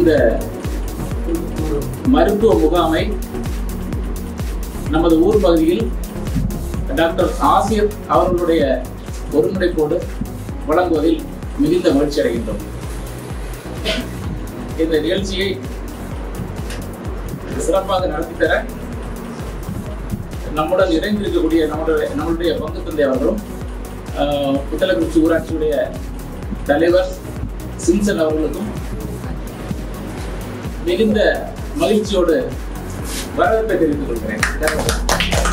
இந்த மருத்துவ முகாமை நமது ஊர் பகுதியில் டாக்டர் ஆசிர் அவர்களுடைய ஒருங்கிணைப்போடு வழங்குவதில் மிகுந்த மகிழ்ச்சி அடைகின்றோம் இந்த நிகழ்ச்சியை சிறப்பாக நடத்தி தர நம்முடன் இணைந்திருக்கக்கூடிய நம்முடைய நம்மளுடைய பங்கு தந்தை அவர்களும் ஆஹ், புத்தளக்குறிச்சி ஊராட்சியுடைய தலைவர் சிம்சன் அவர்களுக்கும் மிகுந்த மகிழ்ச்சியோடு வரவேற்பை தெரிவித்துக் கொள்கிறேன்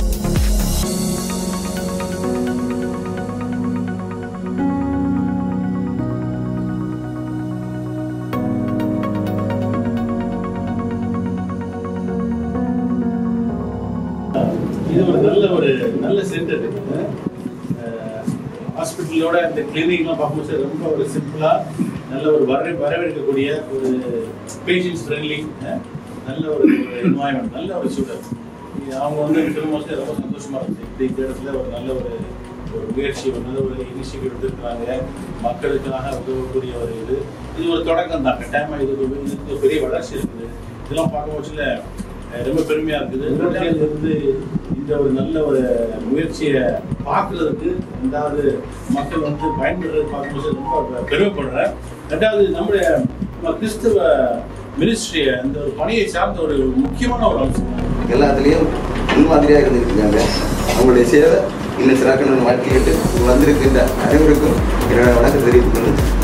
இது ஒரு நல்ல ஒரு நல்ல சென்டர் ஹாஸ்பிட்டலோட இந்த கிளினிக்லாம் பார்க்கும்போது ரொம்ப ஒரு சிம்பிளா நல்ல ஒரு வர வரவேற்கக்கூடிய ஒரு பேஷண்ட்ஸ் ஃப்ரெண்ட்லி நல்ல ஒரு என்வாயன்மெண்ட் நல்ல ஒரு சூழல் இது அவங்க வந்து திரும்ப ரொம்ப சந்தோஷமா இருந்துச்சு இந்த இந்த இடத்துல ஒரு நல்ல ஒரு ஒரு முயற்சி ஒரு நல்ல ஒரு இனிஷியேட்டிவ் எடுத்திருக்கிறாங்க மக்களுக்காக உதவக்கூடிய ஒரு இது இது ஒரு தொடக்கம் தான் கட்டாயமா இது ஒரு இதுக்கு ஒரு பெரிய வளர்ச்சி இருக்குது இதெல்லாம் பார்க்கும்போதுல அஹ் ரொம்ப பெருமையா இருக்குது ரெண்டாவது வந்து இந்த ஒரு நல்ல ஒரு முயற்சியை பார்க்கறதுக்கு ரெண்டாவது மக்கள் வந்து பயன்படுறது பார்க்கும்போது ரொம்ப பெருமைப்படுறேன் ரெண்டாவது நம்முடைய நம்ம கிறிஸ்துவ மினிஸ்ட்ரிய அந்த ஒரு பணியை சார்ந்த ஒரு முக்கியமான ஒரு அம்சம் எல்லாத்துலேயும் முன்மாதிரியாக இருந்திருக்காங்க அவங்களுடைய சேவை இன்னும் சிறக்கணும்னு வாழ்க்கையிட்டு வந்திருக்கின்ற அனைவருக்கும் என்னோட வணக்கம் தெரிவித்துக் கொண்டு